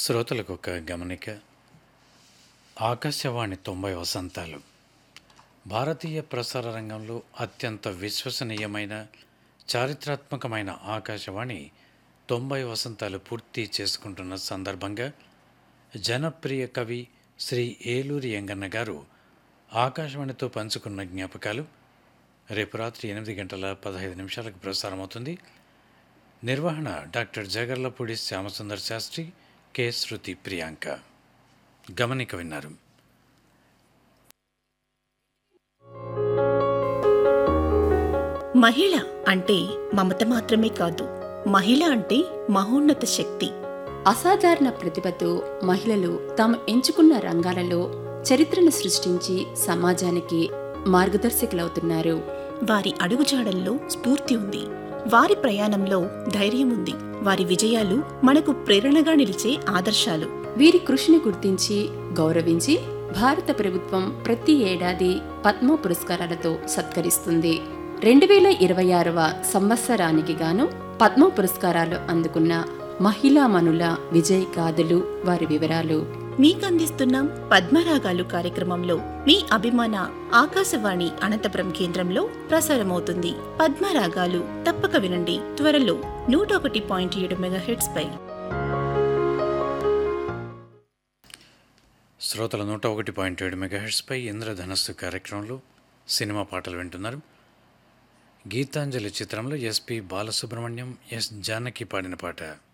శ్రోతలకు ఒక గమనిక ఆకాశవాణి తొంభై వసంతాలు భారతీయ ప్రసార రంగంలో అత్యంత విశ్వసనీయమైన చారిత్రాత్మకమైన ఆకాశవాణి తొంభై వసంతాలు పూర్తి చేసుకుంటున్న సందర్భంగా జనప్రియ కవి శ్రీ ఏలూరి ఎంగన్న గారు ఆకాశవాణితో పంచుకున్న జ్ఞాపకాలు రేపు రాత్రి ఎనిమిది గంటల పదహైదు నిమిషాలకు ప్రసారమవుతుంది నిర్వహణ డాక్టర్ జగర్లపూడి శ్యామసుందర్ శాస్త్రి కె శృతి ప్రియాంక గమనిక విన్నారు మహిళ అంటే మమత మాత్రమే కాదు మహిళ అంటే మహోన్నత శక్తి అసాధారణ ప్రతిభతో మహిళలు తాము ఎంచుకున్న రంగాలలో చరిత్రను సృష్టించి సమాజానికి మార్గదర్శకులవుతున్నారు వారి అడుగుజాడల్లో స్ఫూర్తి ఉంది వారి ప్రయాణంలో ధైర్యం ఉంది వారి విజయాలు మనకు ప్రేరణగా నిలిచే ఆదర్శాలు వీరి కృషిని గుర్తించి గౌరవించి భారత ప్రభుత్వం ప్రతి ఏడాది పద్మ పురస్కారాలతో సత్కరిస్తుంది రెండు వేల ఇరవై ఆరవ సంవత్సరానికి గాను పద్మ పురస్కారాలు అందుకున్న మహిళామణుల విజయ్ గాథలు వారి వివరాలు మీకందిస్తున్నాం పద్మరాగాలు కార్యక్రమంలో మీ అభిమాన ఆకాశవాణి అనంతపురం కేంద్రంలో ప్రసారమవుతుంది పద్మరాగాలు తప్పక వినండి త్వరలో నూట ఒకటి పాయింట్ ఏడు మెగాహెట్స్ పై శ్రోతల నూట ఒకటి పాయింట్ ఏడు మెగాహెర్ట్స్పై ఇంద్రధనస్సు కార్యక్రమంలో సినిమా పాటలు వింటున్నారు గీతాంజలి చిత్రంలో ఎస్పి బాలసుబ్రహ్మణ్యం ఎస్ జానకి పాడిన పాట